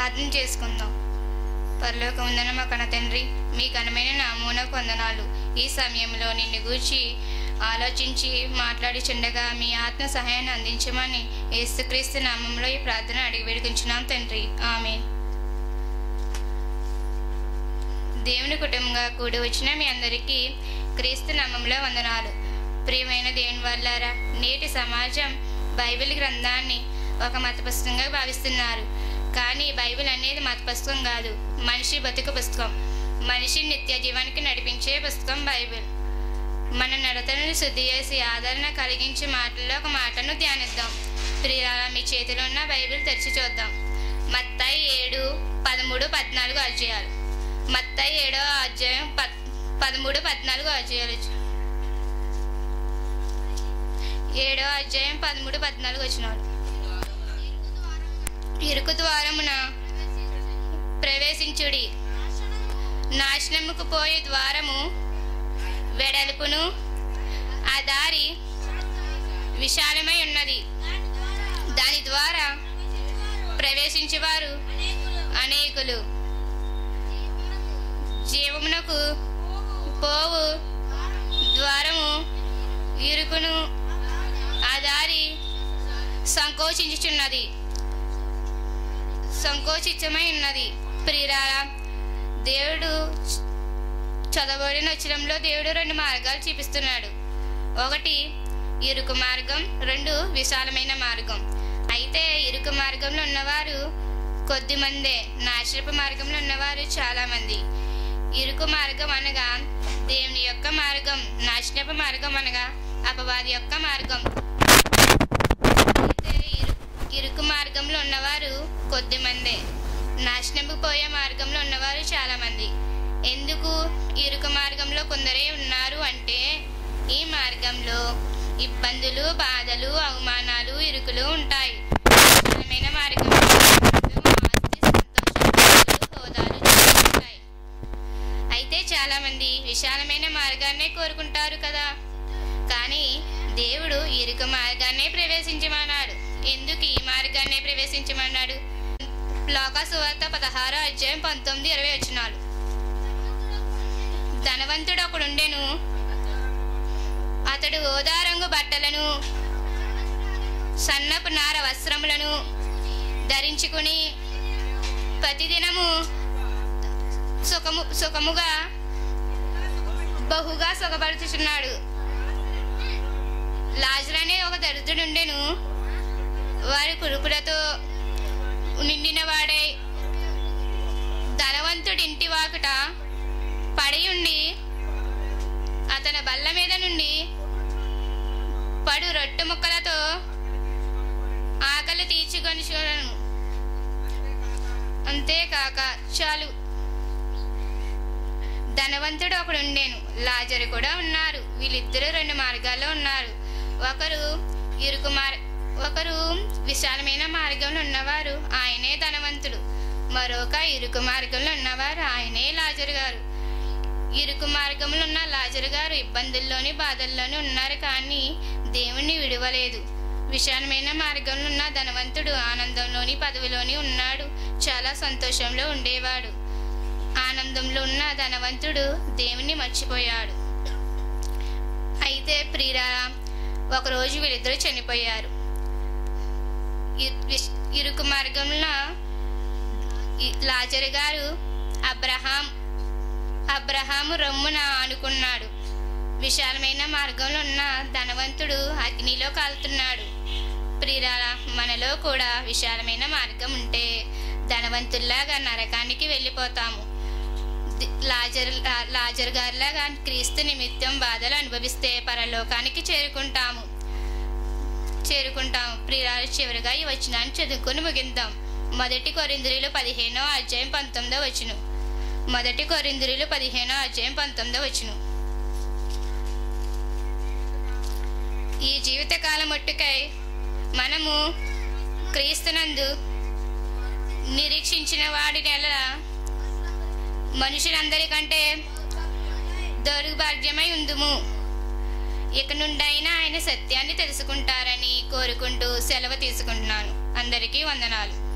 ప్రార్థన చేసుకుందాం పరలోకముందన మా కన్న తండ్రి మీ ఘనమైన నామూనకు వందనాలు ఈ సమయంలో నిన్ను గూర్చి ఆలోచించి మాట్లాడుచుండగా మీ ఆత్మ సహాయాన్ని అందించమని యేసుక్రీస్తు నామంలో ఈ ప్రార్థన అడిగి వేడుకుంటున్నాం తండ్రి ఆమె దేవుని కుటుంబంగా కూడి వచ్చిన మీ అందరికీ క్రీస్తు నామంలో వందనాలు ప్రియమైన దేవుని వల్లారా నేటి సమాజం బైబిల్ గ్రంథాన్ని ఒక మత పుస్తకంగా భావిస్తున్నారు కానీ బైబిల్ అనేది మత పుస్తకం కాదు మనిషి బతుకు పుస్తకం మనిషి నిత్య జీవానికి నడిపించే పుస్తకం బైబిల్ మన నడతలను శుద్ధి చేసి ఆదరణ కలిగించే మాటల్లో ఒక మాటను ధ్యానిద్దాం ప్రియాల మీ చేతిలో ఉన్న బైబిల్ తెరిచి చూద్దాం మత్తాయి ఏడు పదమూడు పద్నాలుగు అధ్యాయాలు మత్తాయి ఏడో అధ్యాయం పద్ పదమూడు పద్నాలుగు అధ్యాయాలు ఏడో అధ్యాయం పదమూడు పద్నాలుగు వచ్చినాడు ఇరుకు ద్వారమున ప్రవేశించుడి నాశనముకు పోయే ద్వారము వెడల్పును ఆ దారి విశాలమై ఉన్నది దాని ద్వారా ప్రవేశించేవారు అనేకులు జీవమునకు పోవు ద్వారము ఇరుకును ఆ దారి సంకోచించుచున్నది సంకోచితమై ఉన్నది ప్రియురారా దేవుడు చదవబడిన వచ్చరంలో దేవుడు రెండు మార్గాలు చూపిస్తున్నాడు ఒకటి ఇరుకు మార్గం రెండు విశాలమైన మార్గం అయితే ఇరుకు మార్గంలో ఉన్నవారు కొద్ది మందే నాశనపు మార్గంలో ఉన్నవారు చాలా మంది ఇరుకు మార్గం అనగా దేవుని యొక్క మార్గం నాశనపు మార్గం అనగా అపవాది యొక్క మార్గం అయితే ఇరు- ఇరుకు మార్గంలో ఉన్నవారు కొద్ది మందే నాశనము పోయే మార్గంలో ఉన్నవారు చాలా మంది ఎందుకు ఇరుకు మార్గంలో కొందరే ఉన్నారు అంటే ఈ మార్గంలో ఇబ్బందులు బాధలు అవమానాలు ఇరుకులు ఉంటాయి విశాలమైన మార్గంలో ఆస్తి, సంతోషాలు, హోదాలు ఉంటాయి అయితే చాలా మంది విశాలమైన మార్గాన్నే కోరుకుంటారు కదా కానీ దేవుడు ఇరుకు మార్గాన్నే ప్రవేశించమన్నాడు ఎందుకు ఈ మార్గాన్నే ప్రవేశించమన్నాడు లోకా సువార్త పదహారో అధ్యాయం పంతొమ్మిది ఇరవై వచ్చినాలు ధనవంతుడు ఒకడుండెను అతడు ఓదా రంగు బట్టలను సన్నపు నార వస్త్రములను ధరించుకుని ప్రతిదినము సుఖము సుఖముగా బహుగా సుఖపడుచున్నాడు లాజరనే ఒక దరిద్రుడుండెను వారి కురుపులతో నిండిన వాడై ధనవంతుడి ఇంటి వాకుట పడి ఉండి అతని బల్ల మీద నుండి పడు రొట్టె ముక్కలతో ఆకలి తీర్చుకొని చూడను అంతేకాక చాలు ధనవంతుడు ఒకడు ఉండేను లాజరు కూడా ఉన్నారు వీళ్ళిద్దరూ రెండు మార్గాల్లో ఉన్నారు ఒకరు ఇరుకు మార్ ఒకరు విశాలమైన మార్గంలో ఉన్నవారు ఆయనే ధనవంతుడు మరొక ఇరుకు మార్గంలో ఉన్నవారు ఆయనే లాజరు గారు ఇరుకు మార్గంలో ఉన్న లాజరు గారు ఇబ్బందుల్లోని బాధల్లోని ఉన్నారు కానీ దేవుణ్ణి విడవలేదు విశాలమైన మార్గంలో ఉన్న ధనవంతుడు ఆనందంలోని పదవిలోని ఉన్నాడు చాలా సంతోషంలో ఉండేవాడు ఆనందంలో ఉన్న ధనవంతుడు దేవుణ్ణి మర్చిపోయాడు అయితే ప్రియురారా ఒకరోజు వీళ్ళిద్దరూ చనిపోయారు ఇ- విశ్- ఇరుకు మార్గంలో ఈ లాజరు గారు అబ్రహాం అబ్రహాము రొమ్మున ఆనుకున్నాడు విశాలమైన మార్గంలో ఉన్న ధనవంతుడు అగ్నిలో కాలుతున్నాడు ప్రియురాల మనలో కూడా విశాలమైన మార్గం ఉంటే ధనవంతుల్లాగా నరకానికి వెళ్ళిపోతాము ది- లాజర్ లా- లాజర్ గారిలాగా క్రీస్తు నిమిత్తం బాధలు అనుభవిస్తే పరలోకానికి చేరుకుంటాము చేరుకుంటాము ప్రియురాలు చివరిగా ఈ వచనాన్ని చదువుకొని ముగిందాం మొదటి కొరింద్రులు పదిహేనో అధ్యాయం పంతొమ్మిదో వచ్చును మొదటి కొరింద్రులు పదిహేనో అధ్యాయం పంతొమ్మిదో వచ్చును ఈ జీవితకాలం మట్టుకై మనము క్రీస్తునందు నిరీక్షించిన వాడి నెల మనుషులందరికంటే దౌర్భాగ్యమై ఉందుము ఇక నుండైనా ఆయన సత్యాన్ని తెలుసుకుంటారని కోరుకుంటూ సెలవు తీసుకుంటున్నాను అందరికీ వందనాలు